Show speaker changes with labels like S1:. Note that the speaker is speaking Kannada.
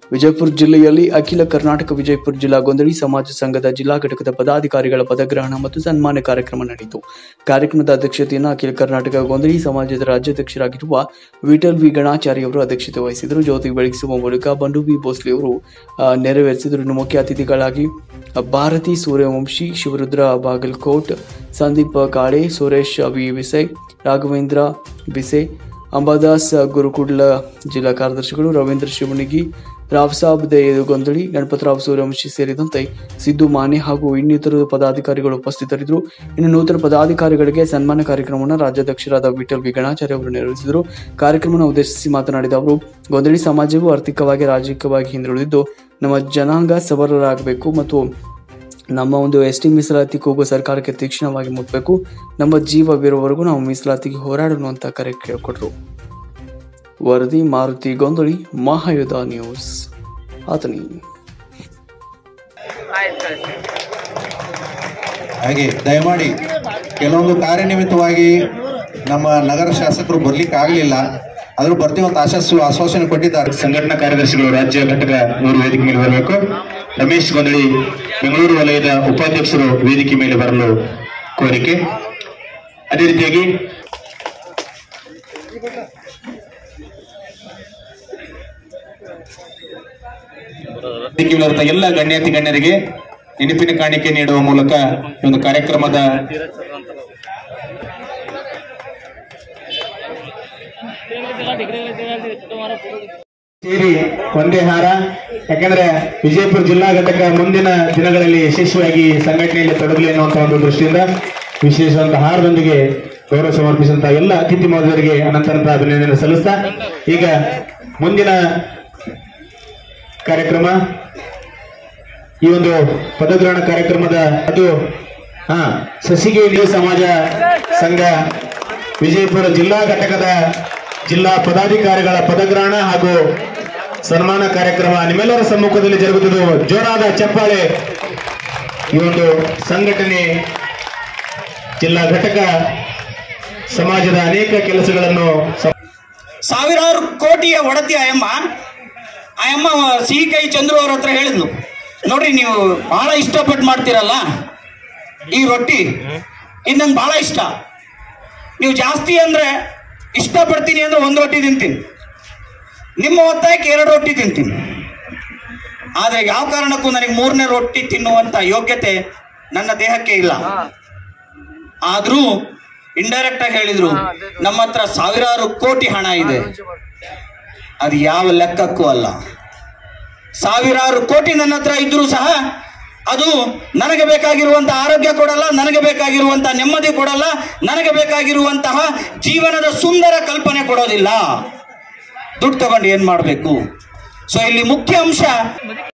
S1: ವಿಜಯಪುರ ಜಿಲ್ಲೆಯಲ್ಲಿ ಅಖಿಲ ಕರ್ನಾಟಕ ವಿಜಯಪುರ ಜಿಲ್ಲಾ ಗೊಂದಳಿ ಸಮಾಜ ಸಂಘದ ಜಿಲ್ಲಾ ಘಟಕದ ಪದಾಧಿಕಾರಿಗಳ ಪದಗ್ರಹಣ ಮತ್ತು ಸನ್ಮಾನ ಕಾರ್ಯಕ್ರಮ ನಡೆಯಿತು ಕಾರ್ಯಕ್ರಮದ ಅಧ್ಯಕ್ಷತೆಯನ್ನು ಅಖಿಲ ಕರ್ನಾಟಕ ಗೊಂದಳಿ ಸಮಾಜದ ರಾಜ್ಯಾಧ್ಯಕ್ಷರಾಗಿರುವ ವಿಠಲ್ ವಿ ಗಣಾಚಾರಿ ಅವರು ಅಧ್ಯಕ್ಷತೆ ವಹಿಸಿದರು ಜ್ಯೋತಿ ಬೆಳಗಿಸುವ ಮೂಲಕ ಬಂಡು ಬಿ ಭೋಸ್ಲೆ ಅವರು ಆ, ನೆರವೇರಿಸಿದರು ಇನ್ನು ಮುಖ್ಯ ಅತಿಥಿಗಳಾಗಿ ಭಾರತಿ ಸೂರ್ಯವಂಶಿ ಶಿವರುದ್ರ ಬಾಗಲ್ಕೋಟ್ ಸಂದೀಪ್ ಕಾಳೆ ಸುರೇಶ್ ವಿ ವಿಸೆ ರಾಘವೇಂದ್ರ ಬಿಸೆ ಅಂಬಾದಾಸ್ ಗುರುಕುಡ್ಲ ಜಿಲ್ಲಾ ಕಾರ್ಯದರ್ಶಿಗಳು ರವೀಂದ್ರ ಶಿವಣಿಗಿ ರಾವ್ ಸಾಬ್ ಗೊಂದಳಿ ಗಣಪತರಾವ್ ಸೂರ್ಯವಂಶಿ ಸೇರಿದಂತೆ ಸಿದ್ದು ಮಾನೆ ಹಾಗೂ ಇನ್ನಿತರ ಪದಾಧಿಕಾರಿಗಳು ಉಪಸ್ಥಿತರಿದ್ದರು ಇನ್ನು ನೂತನ ಪದಾಧಿಕಾರಿಗಳಿಗೆ ಸನ್ಮಾನ ಕಾರ್ಯಕ್ರಮವನ್ನು ರಾಜ್ಯಾಧ್ಯಕ್ಷರಾದ ವಿಠಲ್ ವಿ ಗಣಾಚಾರ್ಯ ಅವರು ನೆರವೇರಿಸಿದರು ಕಾರ್ಯಕ್ರಮವನ್ನು ಉದ್ದೇಶಿಸಿ ಮಾತನಾಡಿದ ಅವರು ಗೊಂದಳಿ ಸಮಾಜವು ಆರ್ಥಿಕವಾಗಿ ರಾಜಕೀಯವಾಗಿ ಹಿಂದುಳಿದಿದ್ದು ನಮ್ಮ ಜನಾಂಗ ಸಬಲರಾಗಬೇಕು ಮತ್ತು ನಮ್ಮ ಒಂದು ಎಸ್ ಟಿ ಮೀಸಲಾತಿ ಕೂಗು ಸರ್ಕಾರಕ್ಕೆ ತೀಕ್ಷ್ಣವಾಗಿ ಮುಟ್ಟಬೇಕು ನಮ್ಮ ಜೀವವಿರುವವರೆಗೂ ನಾವು ಮೀಸಲಾತಿಗೆ ಹೋರಾಡೋಣ ಅಂತ ಕರೆ ಕೇಳಿಕೊಟ್ರು ವರದಿ ಮಾರುತಿ ಗೊಂದಳಿ ಮಹಾಯುಧ ನ್ಯೂಸ್ ಆತನಿ
S2: ಆಯ್ತು ಕಳಿಸಿ
S3: ಹಾಗೆ ದಯಮಾಡಿ ಕೆಲವೊಂದು ಕಾರ್ಯನಿಮಿತ್ತವಾಗಿ ನಮ್ಮ ನಗರ ಶಾಸಕರು ಬರ್ಲಿಕ್ಕೆ ಆಗಲಿಲ್ಲ ಆದ್ರೂ ಬರ್ತೀವಿ ಅಂತ ಆಶಾಸು ಆಶ್ವಾಸನೆ ಕೊಟ್ಟಿದ್ದಾರೆ
S4: ಸಂಘಟನಾ ಕಾರ್ಯದರ್ಶಿಗಳು ರಾಜ್ಯ ಘಟಕ ಇವರು ವೇದಿಕೆ ಮೇಲೆ ಬರಬೇಕು ರಮೇಶ್ ಗೊಂದಳಿ ಬೆಂಗಳೂರು ವಲಯದ ಉಪಾಧ್ಯಕ್ಷರು ವೇದಿಕೆ ಮೇಲೆ ಬರಲು ಕೋರಿಕೆ ಅದೇ ರೀತಿಯಾಗಿ ವೇದಿಕೆ ಮೇಲೆ ಇರುವಂತಹ ಎಲ್ಲ ಗಣ್ಯಾತಿ ಗಣ್ಯರಿಗೆ ನೆನಪಿನ ಕಾಣಿಕೆ ನೀಡುವ ಮೂಲಕ ಈ ಒಂದು ಕಾರ್ಯಕ್ರಮದ ಸೇರಿ ಒಂದೇ ಹಾರ ಯಾಕಂದ್ರೆ ವಿಜಯಪುರ ಜಿಲ್ಲಾ ಘಟಕ ಮುಂದಿನ ದಿನಗಳಲ್ಲಿ ಯಶಸ್ವಿಯಾಗಿ ಸಂಘಟನೆಯಲ್ಲಿ ತೊಡಗಲಿ ಅನ್ನುವಂತಹ ಒಂದು ದೃಷ್ಟಿಯಿಂದ ವಿಶೇಷವಾದ ಹಾರದೊಂದಿಗೆ ಗೌರವ ಸಮರ್ಪಿಸಿದಂತಹ ಎಲ್ಲ ಅತಿಥಿ ಮಹೋದಯರಿಗೆ ಅನಂತನಂತ ಅಭಿನಂದನೆ ಸಲ್ಲಿಸ್ತಾ ಈಗ ಮುಂದಿನ ಕಾರ್ಯಕ್ರಮ ಈ ಒಂದು ಪದಗ್ರಹಣ ಕಾರ್ಯಕ್ರಮದ ಅದು ಹಾ ಸಸಿಗೆ ನೀರು ಸಮಾಜ ಸಂಘ ವಿಜಯಪುರ ಜಿಲ್ಲಾ ಘಟಕದ ಜಿಲ್ಲಾ ಪದಾಧಿಕಾರಿಗಳ ಪದಗ್ರಹಣ ಹಾಗೂ ಸನ್ಮಾನ ಕಾರ್ಯಕ್ರಮ ನಿಮ್ಮೆಲ್ಲರ ಸಮ್ಮುಖದಲ್ಲಿ ಜರುಗುತ್ತಿದ್ದು ಜೋರಾದ ಚಪ್ಪಾಳೆ ಈ ಒಂದು ಸಂಘಟನೆ ಜಿಲ್ಲಾ ಘಟಕ ಸಮಾಜದ ಅನೇಕ ಕೆಲಸಗಳನ್ನು ಸ-
S5: ಸಾವಿರಾರು ಕೋಟಿಯ ಒಡತಿ ಆಯಮ್ಮ ಆಯಮ್ಮ ಸಿಹಿ ಕೈ ಚಂದ್ರು ಅವ್ರ ಹತ್ರ ಹೇಳಿದ್ಲು ನೋಡ್ರಿ ನೀವು ಬಹಳ ಇಷ್ಟಪಟ್ಟು ಮಾಡ್ತೀರಲ್ಲ ಈ ರೊಟ್ಟಿ ಇದು ನಂಗೆ ಬಹಳ ಇಷ್ಟ ನೀವು ಜಾಸ್ತಿ ಅಂದ್ರೆ ಇಷ್ಟಪಡ್ತೀನಿ ಅಂದ್ರೆ ಒಂದು ರೊಟ್ಟಿ ತಿಂತೀನಿ ನಿಮ್ಮ ಒತ್ತಾಯಕ್ಕೆ ಎರಡು ರೊಟ್ಟಿ ತಿಂತೀನಿ ಆದರೆ ಯಾವ ಕಾರಣಕ್ಕೂ ನನಗೆ ಮೂರನೇ ರೊಟ್ಟಿ ತಿನ್ನುವಂತ ಯೋಗ್ಯತೆ ನನ್ನ ದೇಹಕ್ಕೆ ಇಲ್ಲ ಆದರೂ ಇಂಡೈರೆಕ್ಟ್ ಆಗಿ ಹೇಳಿದ್ರು ನಮ್ಮ ಹತ್ರ ಸಾವಿರಾರು ಕೋಟಿ ಹಣ ಇದೆ ಅದು ಯಾವ ಲೆಕ್ಕಕ್ಕೂ ಅಲ್ಲ ಸಾವಿರಾರು ಕೋಟಿ ನನ್ನ ಹತ್ರ ಇದ್ರೂ ಸಹ ಅದು ನನಗೆ ಬೇಕಾಗಿರುವಂತಹ ಆರೋಗ್ಯ ಕೊಡಲ್ಲ ನನಗೆ ಬೇಕಾಗಿರುವಂತಹ ನೆಮ್ಮದಿ ಕೊಡಲ್ಲ ನನಗೆ ಬೇಕಾಗಿರುವಂತಹ ಜೀವನದ ಸುಂದರ ಕಲ್ಪನೆ ಕೊಡೋದಿಲ್ಲ ದುಡ್ಡು ತಗೊಂಡು ಏನ್ ಮಾಡಬೇಕು ಸೊ ಇಲ್ಲಿ ಮುಖ್ಯ ಅಂಶ